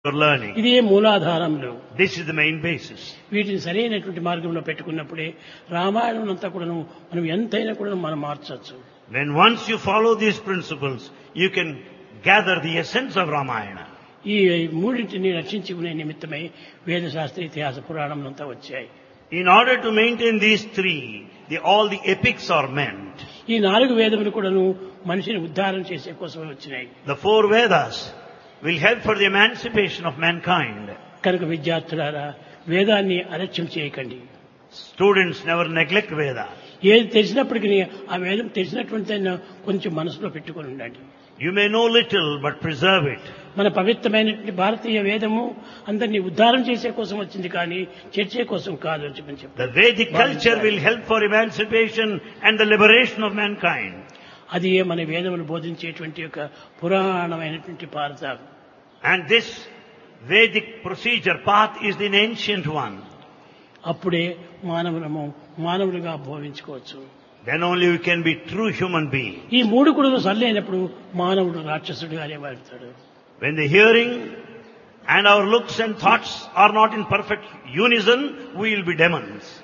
for learning. ఇదే మూలాధారంలో This is the main basis. వీటిని సరైనటువంటి మార్గంలో పెట్టుకున్నప్పుడే రామాయణం అంతా కూడా మనం ఎంతైనా కూడా మనం మార్చవచ్చు When once you follow these principles, you can gather the essence of Ramayana. ఈ మూడింటిని రక్షించుకునే నిమిత్తమై వేదశాస్త్ర ఇతిహాస పురాణం అంతా వచ్చాయి In order to maintain these three, the, all the epics are meant. ఈ నాలుగు వేదములు కూడాను మనిషిని ఉద్ధారం చేసే కోసమే వచ్చినాయి The four Vedas will help for the emancipation of mankind. కనుక విద్యార్థులారా వేదాన్ని అలక్ష్యం చేయకండి Students never neglect Veda. ఏది తెలిసినప్పటికీ ఆ వేదం తెలిసినటువంటి దాన్ని కొంచెం మనసులో పెట్టుకొని ఉండండి You may know little, but preserve it. మన పవిత్రమైనటువంటి భారతీయ వేదము అందరినీ ఉద్ధారం చేసే కోసం వచ్చింది కానీ చర్చే కోసం కాదు అని చెప్పని The చెప్పారు Vedic culture will help for emancipation and the liberation of mankind. అది ఏ మన వేదములు బోధించేటువంటి యొక్క పురాణమైనటువంటి భారత And this Vedic procedure path is the ancient one. అప్పుడే మానవులము మానవులుగా భావించుకోవచ్చు Then only we can be true human being. ఈ మూడు కూడా సర్లైనప్పుడు మానవుడు రాక్షసుడిగానే మారుతాడు When the hearing and our looks and thoughts are not in perfect unison, we will be demons.